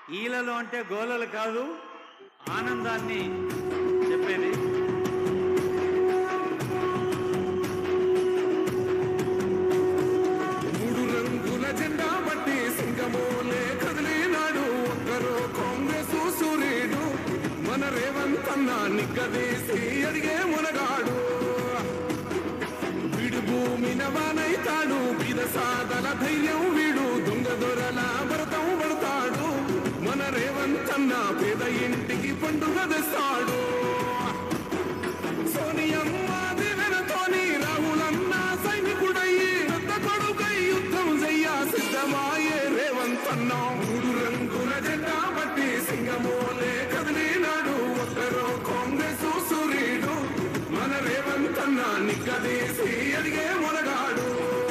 ఈలలో అంటే గోలలు కాదు ఆనందాన్ని చెప్పేది మూడు రంగుల జెండా బట్టి సింగమోలే కదిలినాడు ఒక్కరో కాంగ్రెస్ సూర్యుడు మన రేవంత్ అన్న నిగ్గదీసి అడిగే మునగాడు వీడు భూమిన వానైతాడు బీద సాదల ధైర్యం వీడు దొంగ దొరల భరతం పడతాడు మన రేవంత్ అన్న పేద ఇంటికి పండుగ తెస్తాడు సోనియమ్మ దివెనతోని రాహులన్న సైనికుడయ్యి పెద్ద కొడుకై యుద్ధం చెయ్య సిద్ధమాయే రేవంత్ అన్న మూడు రంగుల జెండా బట్టి సింగమోలే కదిలినాడు ఒక్కరో కాంగ్రెస్ సూర్యుడు మన రేవంత్ అన్న నిగ్గదీసి అడిగే మొనగాడు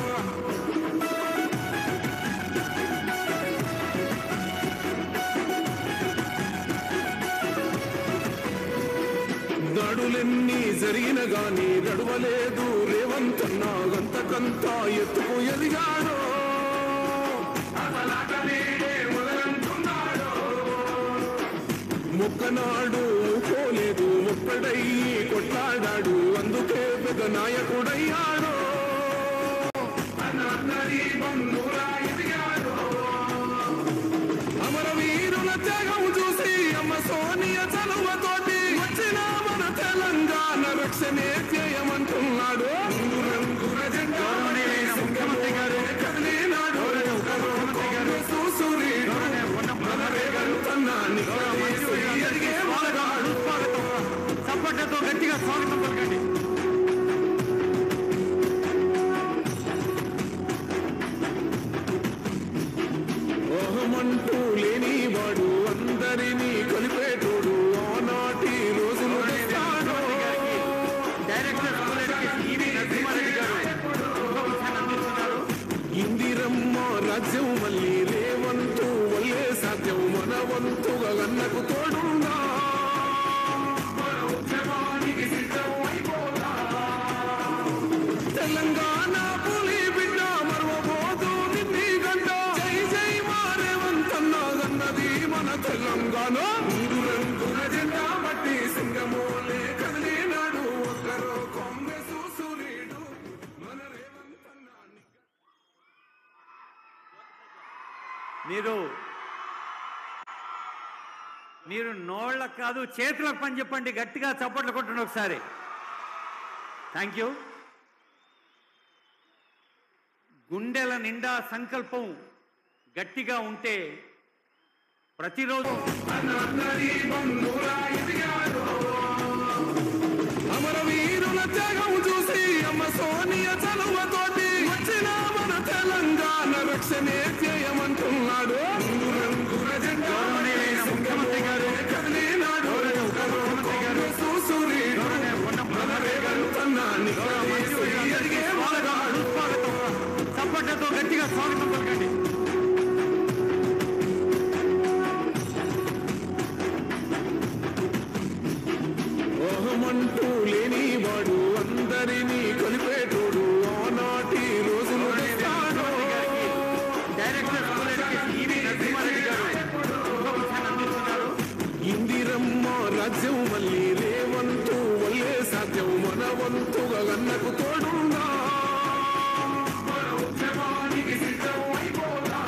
దాడులెన్ని జరిగిన గాని నడవలేదు రేవంత్ అన్న గంతకంత ఎత్తుకు ఎదిగాడు అసలాట నేడే మొదలంటున్నాడు. మొక్కనాడు పోలేదు ఒక్కడయ్యి కొట్లాడాడు అందుకే పెద్ద నాయకుడయ్యాడు అన్నది బంధువులా ఎదిగాడు అమరవీరుల త్యాగం చూసి అమ్మ సోనియ చలువతోటి వచ్చిన మన తెలంగాణ రక్షణే ధ్యేయమంటున్నాడు రంగు రంగుల జెండా గౌరవనీయులైన ముఖ్యమంత్రి గారు, కదిలినాడు కాంగ్రెస్ సూర్యుడు మన రేవంత్ అన్న నిగ్గదీసి ఎదిగే మొనగాడు. చప్పట్లతో గట్టిగా స్వాగతం పలకండి ఓహమంటూ లేనివాడు అందరినీ కలిపేటోడు ఆనాటి రోజులు తెస్తాడు. Director school education E V Narasimhareddy గారు శుభాకాంక్షలు అందిస్తున్నారు ఇందిరమ్మ రాజ్యం మళ్ళీ రేవంతు వల్లే సాధ్యం మన వంతుగా గన్నకు తోడుందా మన ఉద్యమానికి సిద్ధం అయిపోదా. తెలంగాణ పులి బిడ్డ మరవబోదు నిన్ని గంట జై జై మా రేవంత్ అన్న గన్నది మన తెలంగాణ మూడు రంగుల జెండా బట్టి సింగమోలే కదిలినాడు ఒక్కరో కాంగ్రెస్ సూర్యుడు మన రేవంత్ అన్న మీరు మీరు నోళ్ళకు కాదు చేతులకు పని చెప్పండి గట్టిగా చప్పట్లు కొట్టండి ఒకసారి థ్యాంక్ యూ గుండెల నిండా సంకల్పం గట్టిగా ఉంటే ప్రతిరోజు అన్నది బంధువులా ఎదిగాడు. అమరవీరుల త్యాగం చూసి అమ్మ సోనియ చలువతోటి వచ్చిన మన తెలంగాణ రక్షణే ధ్యేయమంటున్నాడు రంగు రంగుల జెండా గౌరవనీయులైన ముఖ్యమంత్రి గారు, కదిలినాడు కాంగ్రెస్ సూర్యుడు మన రేవంత్ అన్న నిగ్గదీసి ఎదిగే మొనగాడు. చప్పట్లతో గట్టిగా స్వాగతం పలకండి ఓహమంటూ లేనివాడు అందరినీ కలిపేటోడు ఆనాటి రోజులు తెస్తాడు. Director school education E V Narasimhareddy గారు శుభాకాంక్షలు అందిస్తున్నారు ఇందిరమ్మ రాజ్యం మళ్ళీ రేవంతు వల్లే సాధ్యం మన వంతుగా గన్నకు తోడుందా మన ఉద్యమానికి సిద్ధం అయిపోదా.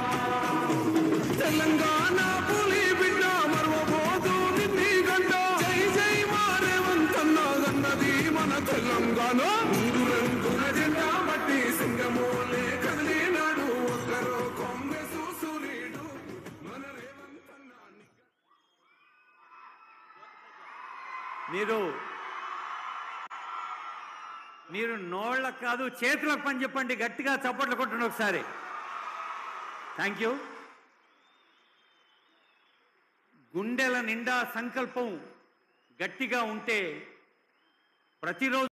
తెలంగాణ పులి బిడ్డ మరవబోదు నిన్ని గంట జై జై మా రేవంత్ అన్న గన్నది మన తెలంగాణ మూడు రంగుల జెండా బట్టి సింగమోలే కదిలినాడు ఒక్కరో కాంగ్రెస్ సూర్యుడు మన రేవంత్ అన్న మీరు మీరు నోళ్ళకు కాదు చేతులకు పని చెప్పండి గట్టిగా చప్పట్లు కొట్టండి ఒకసారి థ్యాంక్ యూ గుండెల నిండా సంకల్పం గట్టిగా ఉంటే ప్రతిరోజు